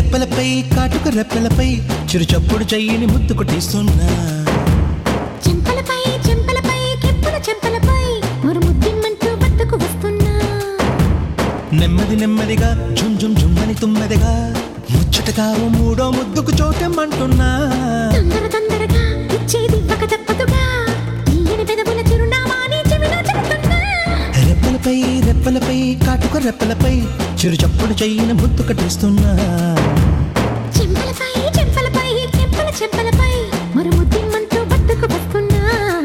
రెప్పలపై కాటుక రెప్పలపై చిరు చప్పుడు చెయ్యిని ముద్దు కొట్టిస్తున్నా చెంపలపై చెంపలపై కెప్పుల చెంపలపై మరు ముద్దిమ్మంటూ వద్దకు వస్తున్నా నెమ్మది నెమ్మదిగా జుమ్ జుమ్ జుమ్మని తుమ్మెదగా ముచ్చటగా ఓ మూడో ముద్దుకు చోటెమ్మంటున్నా తొందర తొందరగా ఇచ్చేది ఇవ్వక తప్పదుగా తీయని పెదవుల చిరునామా నీ చెవిలో చెబుతున్నా రెప్పలపై రెప్పలపై కాటుక రెప్పలపై చిరు చప్పుడు చెయ్యిని ముద్దు కట్టిస్తున్నా చెంపలపై చెంపలపై కెప్పుల చెంపలపై మరు ముద్దిమ్మంటూ వద్దకు వస్తున్నా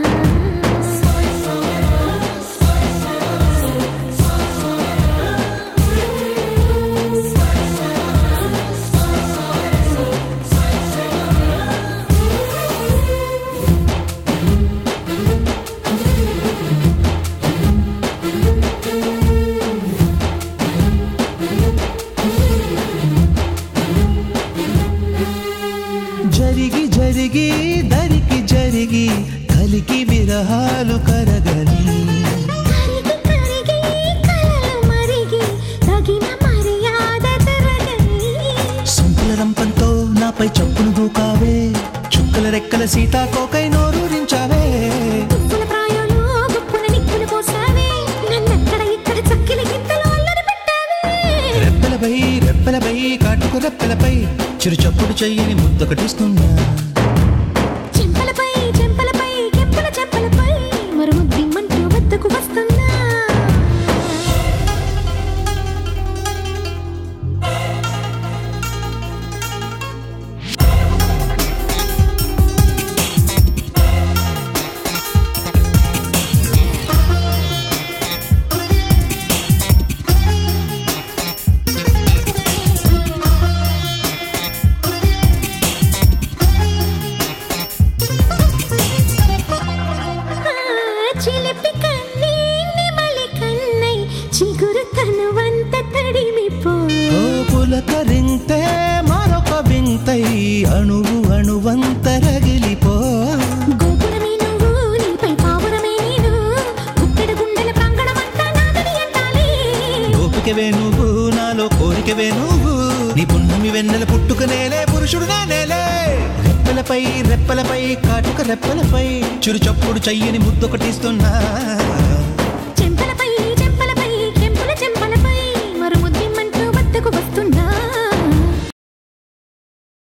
జరిగి జరిగి దరికి జరిగి కలికి విరహాలు కరగని కరిగి కరిగి కలలు మరిగి తగిన మర్యాద తరగని సొంపుల రంపంతో నాపై చప్పును దూకావే చుక్కల రెక్కల సీతాకోకై నోరూరించావే పువ్వుల ప్రాయంలో గుప్పున నిప్పులు పోసావే నన్నక్కడ ఇక్కడ చక్కిలి గింతలో అల్లరి పెట్టావే రెప్పలపై రెప్పలపై కాటుకు రెప్పలపై చిరు చప్పుడు చెయ్యిని ముద్దు కట్టిస్తున్నా చెంపలపై చెంపలపై కెంపుల చెంపలపై మరు ముద్దిమ్మంటూ వద్దకు వస్తున్నా ఆ, చిలిపి కన్నీ నెమలి కన్నై చిగురు తనువంత తడిమిపో ఓ పులకరింతే మరొక వింతై అణువు అణువంత రగిలిపో గోపురమే నువ్వు నీపై పావురమే నేను గుప్పెడ గుండెల ప్రాంగణమంతా నాదని అంటాలి గోపికవే నువ్వు నాలో కోరికవే నువ్వు నీ పుణ్యమి వెన్నెల పుట్టుక నేలే పురుషుడు నేలే రెప్పలపై రెప్పలపై కాటుక రెప్పలపై చిరు చప్పుడు చెయ్యని ముద్దు కొట్టిస్తున్నా